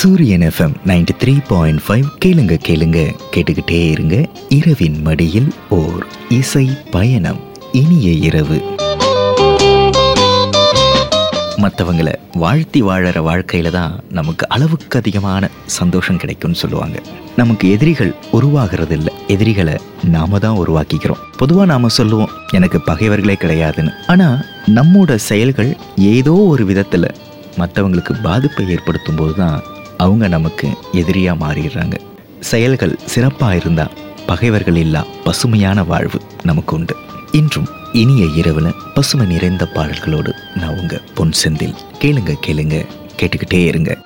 சூரியன் FM ninety three point five கேளுங்க கேளுங்க கேட்டுக்கிட்டே இருங்க இரவின் மடியில் ஓர் இசை பயணம் இனிய இரவு மற்றவங்களை வாழ்த்தி வாழற வாழ்க்கையில தான் நமக்கு அளவுக்கு அதிகமான சந்தோஷம் கிடைக்கும்னு சொல்லுவாங்க நமக்கு எதிரிகள் உருவாகிறது இல்லை எதிரிகளை நாம தான் உருவாக்கிக்கிறோம் பொதுவாக நாம சொல்லுவோம் எனக்கு பகைவர்களே கிடையாதுன்னு ஆனால் நம்மோட செயல்கள் ஏதோ ஒரு விதத்தில் மற்றவங்களுக்கு பாதிப்பை ஏற்படுத்தும் போது தான் அவங்க நமக்கு எதிரியாக மாறிடுறாங்க செயல்கள் சிறப்பாக இருந்தால் பகைவர்கள் இல்லா பசுமையான வாழ்வு நமக்கு உண்டு இன்றும் இனிய இரவுல பசுமை நிறைந்த பாடல்களோடு நான் உங்க பொன் செந்தில் கேளுங்க கேளுங்க கேட்டுக்கிட்டே இருங்க